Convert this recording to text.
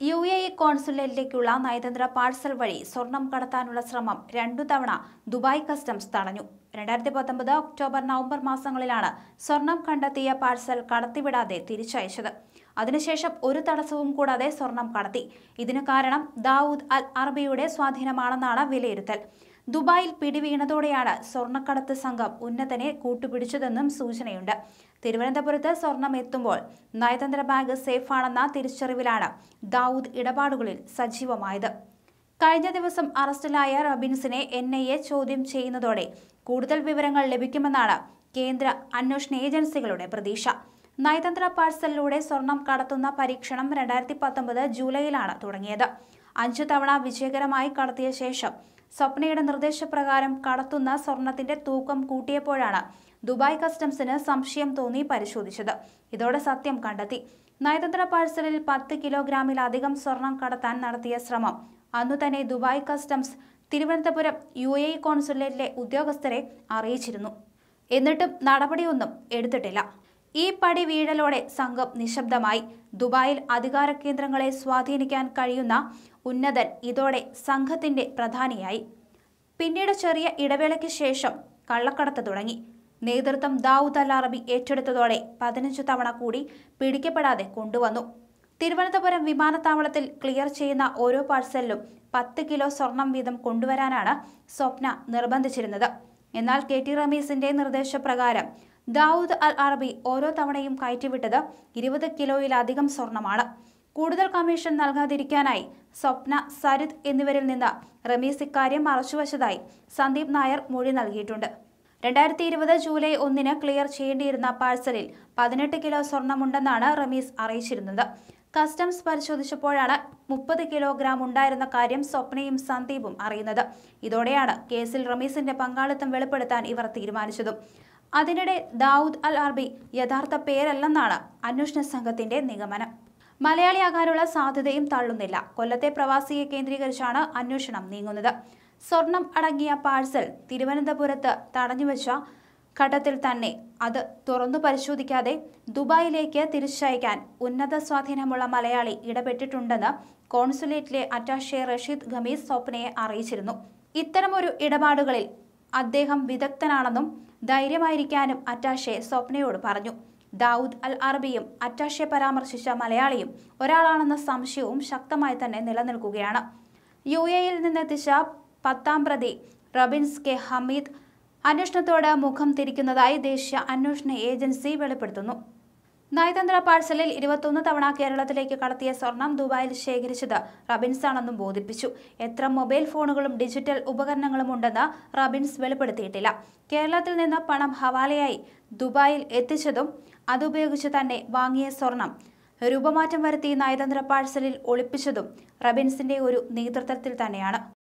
U A E കോൺസുലേറ്റിലേക്കുള്ള നയതന്ത്ര parcel വഴി സ്വർണം കടത്താനുള്ള ശ്രമം രണ്ടു തവണ ദുബായ് കസ്റ്റംസ് തടഞ്ഞു രണ്ടായിരത്തി പത്തൊമ്പത് ഒക്ടോബർ നവംബർ മാസങ്ങളിലാണ് സ്വർണം കണ്ടെത്തിയ പാഴ്സൽ കടത്തിവിടാതെ തിരിച്ചയച്ചത് അതിനുശേഷം ഒരു തടസ്സവും കൂടാതെ സ്വർണം കടത്തി ഇതിനു കാരണം ദാവൂദ് അൽ അറബിയുടെ സ്വാധീനമാണെന്നാണ് വിലയിരുത്തൽ ദുബായിൽ പിടിവീണതോടെയാണ് സ്വർണ്ണക്കടത്ത് സംഘം ഉന്നതനെ കൂട്ടുപിടിച്ചതെന്നും സൂചനയുണ്ട് തിരുവനന്തപുരത്ത് സ്വർണം എത്തുമ്പോൾ നയതന്ത്ര ബാഗ് സേഫാണെന്ന തിരിച്ചറിവിലാണ് ദാവൂദ് ഇടപാടുകളിൽ സജീവമായത് കഴിഞ്ഞ ദിവസം അറസ്റ്റിലായ റബിൻസിനെ എൻ ഐ എ ചോദ്യം ചെയ്യുന്നതോടെ കൂടുതൽ വിവരങ്ങൾ ലഭിക്കുമെന്നാണ് കേന്ദ്ര അന്വേഷണ ഏജൻസികളുടെ പ്രതീക്ഷ നയതന്ത്ര പാഴ്സലിലൂടെ സ്വർണം കടത്തുന്ന പരീക്ഷണം രണ്ടായിരത്തി പത്തൊമ്പത് ജൂലൈയിലാണ് തുടങ്ങിയത് അഞ്ചു തവണ വിജയകരമായി കടത്തിയ ശേഷം സ്വപ്നയുടെ നിർദ്ദേശപ്രകാരം കടത്തുന്ന സ്വർണത്തിന്റെ തൂക്കം കൂട്ടിയപ്പോഴാണ് ദുബായ് കസ്റ്റംസിന് സംശയം തോന്നി പരിശോധിച്ചത് ഇതോടെ സത്യം കണ്ടെത്തി നയതന്ത്ര പാഴ്സലിൽ പത്ത് കിലോഗ്രാമിലധികം സ്വർണം കടത്താൻ നടത്തിയ ശ്രമം അന്നു തന്നെ Dubai customs Thiruvananthapuram U A കോൺസുലേറ്റിലെ ഉദ്യോഗസ്ഥരെ അറിയിച്ചിരുന്നു എന്നിട്ടും നടപടിയൊന്നും എടുത്തിട്ടില്ല ഈ പടി വീഴലോടെ സംഘം നിശബ്ദമായി ദുബായിൽ അധികാര കേന്ദ്രങ്ങളെ സ്വാധീനിക്കാൻ കഴിയുന്ന ഉന്നതൻ ഇതോടെ സംഘത്തിന്റെ പ്രധാനിയായി പിന്നീട് ചെറിയ ഇടവേളയ്ക്ക് ശേഷം കള്ളക്കടത്ത് തുടങ്ങി നേതൃത്വം ദാവൂദ് അൽ അറബി ഏറ്റെടുത്തതോടെ പതിനഞ്ച് തവണ കൂടി പിടിക്കപ്പെടാതെ കൊണ്ടുവന്നു തിരുവനന്തപുരം വിമാനത്താവളത്തിൽ ക്ലിയർ ചെയ്യുന്ന ഓരോ പാഴ്സലിലും പത്ത് കിലോ സ്വർണം വീതം കൊണ്ടുവരാനാണ് സ്വപ്ന നിർബന്ധിച്ചിരുന്നത് എന്നാൽ കെ ടി റമീസിന്റെ നിർദ്ദേശപ്രകാരം ദാവൂദ് അൽ അറബി ഓരോ തവണയും കയറ്റിവിട്ടത് ഇരുപത് കിലോയിലധികം സ്വർണമാണ് കൂടുതൽ കമ്മീഷൻ നൽകാതിരിക്കാനായി സ്വപ്ന സരിത് എന്നിവരിൽ നിന്ന് റമീസ് ഇക്കാര്യം മറച്ചുവച്ചതായി സന്ദീപ് നായർ മൊഴി നൽകിയിട്ടുണ്ട് രണ്ടായിരത്തി ഇരുപത് ജൂലൈ ഒന്നിന് ക്ലിയർ ചെയ്യേണ്ടിയിരുന്ന പാഴ്സലിൽ പതിനെട്ട് കിലോ സ്വർണമുണ്ടെന്നാണ് റമീസ് അറിയിച്ചിരുന്നത് കസ്റ്റംസ് പരിശോധിച്ചപ്പോഴാണ് മുപ്പത് കിലോഗ്രാം ഉണ്ടായിരുന്ന കാര്യം സ്വപ്നയും സന്ദീപും അറിയുന്നത് ഇതോടെയാണ് കേസിൽ റമീസിന്റെ പങ്കാളിത്തം വെളിപ്പെടുത്താൻ ഇവർ തീരുമാനിച്ചതും അതിനിടെ ദാവൂദ് അൽ അർബി യഥാർത്ഥ പേരല്ലെന്നാണ് അന്വേഷണ സംഘത്തിന്റെ നിഗമനം മലയാളിയാകാനുള്ള സാധ്യതയും തള്ളുന്നില്ല കൊല്ലത്തെ പ്രവാസിയെ കേന്ദ്രീകരിച്ചാണ് അന്വേഷണം നീങ്ങുന്നത് സ്വർണം അടങ്ങിയ പാഴ്സൽ തിരുവനന്തപുരത്ത് തടഞ്ഞുവെച്ച ഘട്ടത്തിൽ തന്നെ അത് തുറന്നു പരിശോധിക്കാതെ ദുബായിലേക്ക് തിരിച്ചയക്കാൻ ഉന്നത സ്വാധീനമുള്ള മലയാളി ഇടപെട്ടിട്ടുണ്ടെന്ന് കോൺസുലേറ്റിലെ അറ്റാഷെ റഷീദ് ഖമീസ് സ്വപ്നയെ അറിയിച്ചിരുന്നു ഇത്തരമൊരു ഇടപാടുകളിൽ അദ്ദേഹം വിദഗ്ധനാണെന്നും ധൈര്യമായിരിക്കാനും അറ്റാഷെ സ്വപ്നയോട് പറഞ്ഞു ദാവൂദ് അൽ അറബിയും അറ്റാഷെ പരാമർശിച്ച മലയാളിയും ഒരാളാണെന്ന സംശയവും ശക്തമായി തന്നെ നിലനിൽക്കുകയാണ് യു എയിൽ നിന്നെത്തിച്ച പത്താം പ്രതി റബിൻസ് കെ ഹമീദ് അന്വേഷണത്തോട് മുഖം തിരിക്കുന്നതായി ദേശീയ അന്വേഷണ ഏജൻസി വെളിപ്പെടുത്തുന്നു നയതന്ത്ര പാഴ്സലിൽ ഇരുപത്തൊന്ന് തവണ കേരളത്തിലേക്ക് കടത്തിയ സ്വർണം ദുബായിൽ ശേഖരിച്ചത് റബിൻസ് ആണെന്നും ബോധിപ്പിച്ചു എത്ര മൊബൈൽ ഫോണുകളും ഡിജിറ്റൽ ഉപകരണങ്ങളും ഉണ്ടെന്ന് റബിൻസ് വെളിപ്പെടുത്തിയിട്ടില്ല കേരളത്തിൽ നിന്ന് പണം ഹവാലയായി ദുബായിൽ എത്തിച്ചതും അതുപയോഗിച്ച് തന്നെ വാങ്ങിയ സ്വർണം രൂപമാറ്റം വരുത്തി നയതന്ത്ര പാഴ്സലിൽ ഒളിപ്പിച്ചതും റബിൻസിന്റെ ഒരു നേതൃത്വത്തിൽ തന്നെയാണ്